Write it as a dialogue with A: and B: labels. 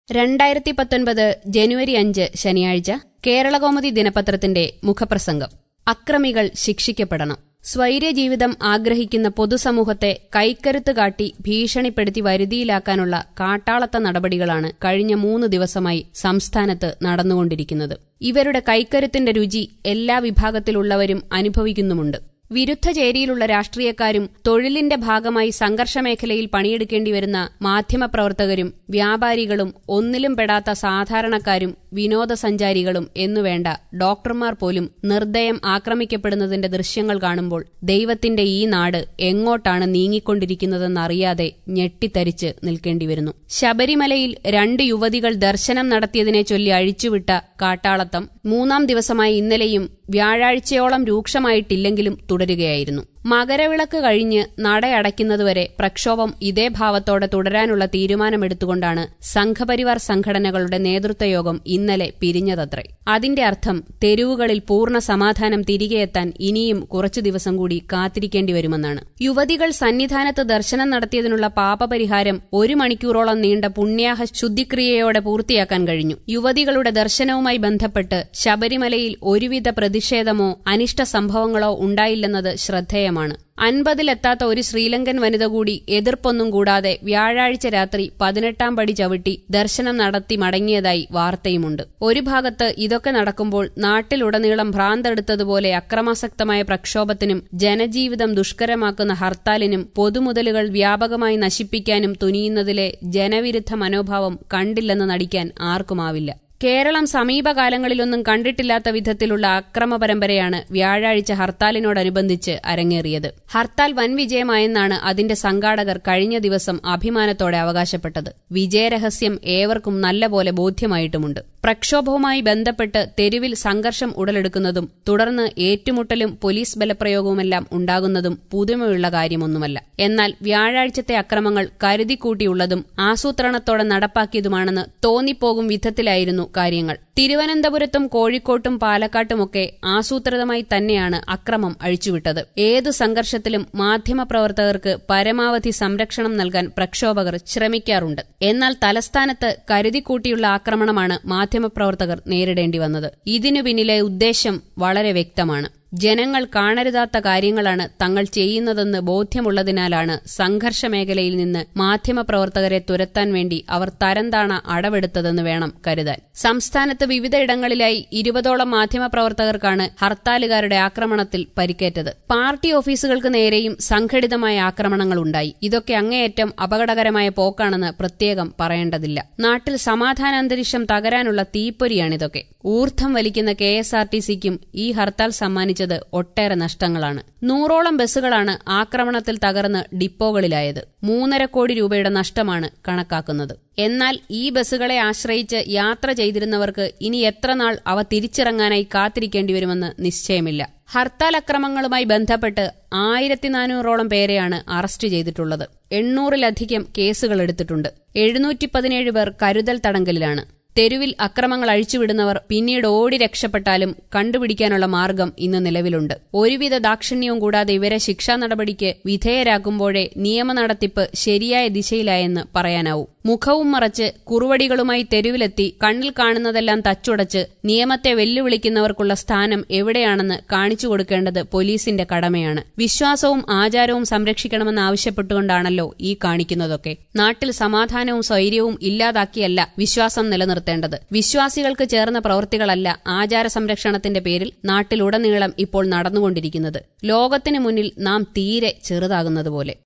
A: രണ്ടായിരത്തി പത്തൊൻപത് ജനുവരി അഞ്ച് ശനിയാഴ്ച കേരളകൗമുദി ദിനപത്രത്തിന്റെ മുഖപ്രസംഗം അക്രമികൾ ശിക്ഷിക്കപ്പെടണം സ്വൈര്യജീവിതം ആഗ്രഹിക്കുന്ന പൊതുസമൂഹത്തെ കൈക്കരുത്ത് കാട്ടി ഭീഷണിപ്പെടുത്തി വരുതിയിലാക്കാനുള്ള കാട്ടാളത്ത നടപടികളാണ് കഴിഞ്ഞ മൂന്ന് ദിവസമായി സംസ്ഥാനത്ത് നടന്നുകൊണ്ടിരിക്കുന്നത് ഇവരുടെ കൈക്കരുത്തിന്റെ രുചി എല്ലാ വിഭാഗത്തിലുള്ളവരും അനുഭവിക്കുന്നുമുണ്ട് വിരുദ്ധ ചേരിയിലുള്ള രാഷ്ട്രീയക്കാരും തൊഴിലിന്റെ ഭാഗമായി സംഘർഷമേഖലയിൽ പണിയെടുക്കേണ്ടി വരുന്ന മാധ്യമപ്രവർത്തകരും വ്യാപാരികളും ഒന്നിലും പെടാത്ത സാധാരണക്കാരും വിനോദസഞ്ചാരികളും എന്നുവേണ്ട ഡോക്ടർമാർ പോലും നിർദ്ദയം ആക്രമിക്കപ്പെടുന്നതിന്റെ ദൃശ്യങ്ങൾ കാണുമ്പോൾ ദൈവത്തിന്റെ ഈ നാട് എങ്ങോട്ടാണ് നീങ്ങിക്കൊണ്ടിരിക്കുന്നതെന്നറിയാതെ ഞെട്ടിത്തരിച്ച് നിൽക്കേണ്ടി വരുന്നു ശബരിമലയിൽ രണ്ട് യുവതികൾ ദർശനം നടത്തിയതിനെ ചൊല്ലി അഴിച്ചുവിട്ട കാട്ടാളത്തം മൂന്നാം ദിവസമായി ഇന്നലെയും വ്യാഴാഴ്ചയോളം രൂക്ഷമായിട്ടില്ലെങ്കിലും തുടരുകയായിരുന്നു മകരവിളക്ക് കഴിഞ്ഞ് നടയടയ്ക്കുന്നതുവരെ പ്രക്ഷോഭം ഇതേ ഭാവത്തോടെ തുടരാനുള്ള തീരുമാനമെടുത്തുകൊണ്ടാണ് സംഘപരിവാർ സംഘടനകളുടെ നേതൃത്വയോഗം ഇന്നലെ പിരിഞ്ഞതത്രേ അതിന്റെ അർത്ഥം തെരുവുകളിൽ പൂർണ്ണ സമാധാനം തിരികെയെത്താൻ ഇനിയും കുറച്ചു ദിവസം കൂടി കാത്തിരിക്കേണ്ടി വരുമെന്നാണ് യുവതികൾ സന്നിധാനത്ത് ദർശനം നടത്തിയതിനുള്ള പാപപരിഹാരം ഒരു മണിക്കൂറോളം നീണ്ട പുണ്യാഹ ശുദ്ധിക്രിയയോടെ പൂർത്തിയാക്കാൻ കഴിഞ്ഞു യുവതികളുടെ ദർശനവുമായി ബന്ധപ്പെട്ട് ശബരിമലയിൽ ഒരുവിധ പ്രതിഷേധമോ അനിഷ്ട സംഭവങ്ങളോ ഉണ്ടായില്ലെന്നത് ശ്രദ്ധേയമാണ് അൻപതിലെത്താത്ത ഒരു ശ്രീലങ്കൻ വനിത കൂടി എതിർപ്പൊന്നും കൂടാതെ വ്യാഴാഴ്ച രാത്രി പതിനെട്ടാം പടി ചവിട്ടി ദർശനം നടത്തി മടങ്ങിയതായി വാർത്തയുമുണ്ട് ഒരു ഭാഗത്ത് ഇതൊക്കെ നടക്കുമ്പോൾ നാട്ടിലുടനീളം ഭ്രാന്തെടുത്തതുപോലെ അക്രമാസക്തമായ പ്രക്ഷോഭത്തിനും ജനജീവിതം ദുഷ്കരമാക്കുന്ന ഹർത്താലിനും പൊതുമുതലുകൾ വ്യാപകമായി നശിപ്പിക്കാനും തുനിയുന്നതിലെ ജനവിരുദ്ധ മനോഭാവം കണ്ടില്ലെന്ന് നടിക്കാൻ ആർക്കുമാവില്ല കേരളം സമീപകാലങ്ങളിലൊന്നും കണ്ടിട്ടില്ലാത്ത വിധത്തിലുള്ള അക്രമ പരമ്പരയാണ് വ്യാഴാഴ്ച ഹർത്താലിനോടനുബന്ധിച്ച് അരങ്ങേറിയത് ഹർത്താൽ വൻ വിജയമായെന്നാണ് അതിന്റെ സംഘാടകർ കഴിഞ്ഞ ദിവസം അഭിമാനത്തോടെ അവകാശപ്പെട്ടത് വിജയരഹസ്യം ഏവർക്കും നല്ലപോലെ ബോധ്യമായിട്ടുമുണ്ട് പ്രക്ഷോഭവുമായി ബന്ധപ്പെട്ട് തെരുവിൽ സംഘർഷം ഉടലെടുക്കുന്നതും തുടർന്ന് ഏറ്റുമുട്ടലും പോലീസ് ബലപ്രയോഗവുമെല്ലാം ഉണ്ടാകുന്നതും പുതുമയുള്ള കാര്യമൊന്നുമല്ല എന്നാൽ വ്യാഴാഴ്ചത്തെ അക്രമങ്ങൾ കരുതിക്കൂട്ടിയുള്ളതും ആസൂത്രണത്തോടെ നടപ്പാക്കിയതുമാണെന്ന് തോന്നിപ്പോകും വിധത്തിലായിരുന്നു കാര്യങ്ങൾ തിരുവനന്തപുരത്തും കോഴിക്കോട്ടും പാലക്കാട്ടുമൊക്കെ ആസൂത്രിതമായി തന്നെയാണ് അക്രമം അഴിച്ചുവിട്ടത് ഏതു സംഘർഷത്തിലും മാധ്യമപ്രവർത്തകർക്ക് പരമാവധി സംരക്ഷണം നൽകാൻ പ്രക്ഷോഭകർ ശ്രമിക്കാറുണ്ട് എന്നാൽ തലസ്ഥാനത്ത് കരുതിക്കൂട്ടിയുള്ള ആക്രമണമാണ് മാധ്യമപ്രവർത്തകർ നേരിടേണ്ടി വന്നത് ഇതിനു പിന്നിലെ ഉദ്ദേശം വളരെ വ്യക്തമാണ് ജനങ്ങൾ കാണരുതാത്ത കാര്യങ്ങളാണ് തങ്ങൾ ചെയ്യുന്നതെന്ന് ബോധ്യമുള്ളതിനാലാണ് സംഘർഷ മേഖലയിൽ നിന്ന് മാധ്യമപ്രവർത്തകരെ തുരത്താൻ വേണ്ടി അവർ തരംതാണ അടവെടുത്തതെന്ന് വേണം കരുതാൻ സംസ്ഥാനത്ത് വിവിധയിടങ്ങളിലായി ഇരുപതോളം മാധ്യമപ്രവർത്തകർക്കാണ് ഹർത്താലുകാരുടെ ആക്രമണത്തിൽ പരിക്കേറ്റത് പാർട്ടി ഓഫീസുകൾക്ക് നേരെയും സംഘടിതമായ ആക്രമണങ്ങളുണ്ടായി ഇതൊക്കെ അങ്ങേയറ്റം അപകടകരമായ പോക്കാണെന്ന് പ്രത്യേകം പറയേണ്ടതില്ല നാട്ടിൽ സമാധാനാന്തരീക്ഷം തകരാനുള്ള തീപ്പൊരിയാണിതൊക്കെ ഊർദ്ധം വലിക്കുന്ന കെ എസ് ആർ ടി സിക്കും ഈ ഹർത്താൽ സമ്മാനിച്ചത് ഒട്ടേറെ നഷ്ടങ്ങളാണ് നൂറോളം ബസ്സുകളാണ് ആക്രമണത്തിൽ തകർന്ന് ഡിപ്പോകളിലായത് മൂന്നര കോടി രൂപയുടെ നഷ്ടമാണ് കണക്കാക്കുന്നത് എന്നാൽ ഈ ബസ്സുകളെ ആശ്രയിച്ച് യാത്ര ചെയ്തിരുന്നവർക്ക് ഇനി എത്ര നാൾ അവ തിരിച്ചിറങ്ങാനായി കാത്തിരിക്കേണ്ടി വരുമെന്ന് നിശ്ചയമില്ല ഹർത്താൽ അക്രമങ്ങളുമായി ബന്ധപ്പെട്ട് ആയിരത്തി നാനൂറോളം പേരെയാണ് അറസ്റ്റ് ചെയ്തിട്ടുള്ളത് എണ്ണൂറിലധികം കേസുകൾ എടുത്തിട്ടുണ്ട് എഴുന്നൂറ്റി പതിനേഴ് പേർ കരുതൽ തടങ്കലിലാണ് തെരുവിൽ അക്രമങ്ങൾ അഴിച്ചുവിടുന്നവർ പിന്നീട് ഓടി രക്ഷപ്പെട്ടാലും കണ്ടുപിടിക്കാനുള്ള മാർഗം ഇന്ന് നിലവിലുണ്ട് ഒരുവിധ ദാക്ഷിണ്യവും കൂടാതെ ഇവരെ ശിക്ഷാ നടപടിക്ക് വിധേയരാക്കുമ്പോഴേ നിയമ നടത്തിപ്പ് ശരിയായ ദിശയിലായെന്ന് പറയാനാവൂ മുഖവും മറച്ച് കുറുവടികളുമായി തെരുവിലെത്തി കണ്ണിൽ കാണുന്നതെല്ലാം തച്ചുടച്ച് നിയമത്തെ വെല്ലുവിളിക്കുന്നവർക്കുള്ള സ്ഥാനം എവിടെയാണെന്ന് കാണിച്ചു കൊടുക്കേണ്ടത് പോലീസിന്റെ കടമയാണ് വിശ്വാസവും ആചാരവും സംരക്ഷിക്കണമെന്ന് ആവശ്യപ്പെട്ടുകൊണ്ടാണല്ലോ ഈ കാണിക്കുന്നതൊക്കെ നാട്ടിൽ സമാധാനവും സ്വൈര്യവും ഇല്ലാതാക്കിയല്ല വിശ്വാസം നിലനിർത്തേണ്ടത് വിശ്വാസികൾക്ക് ചേർന്ന പ്രവൃത്തികളല്ല ആചാര സംരക്ഷണത്തിന്റെ പേരിൽ നാട്ടിലുടനീളം ഇപ്പോൾ നടന്നുകൊണ്ടിരിക്കുന്നത് ലോകത്തിനു മുന്നിൽ നാം തീരെ ചെറുതാകുന്നതുപോലെ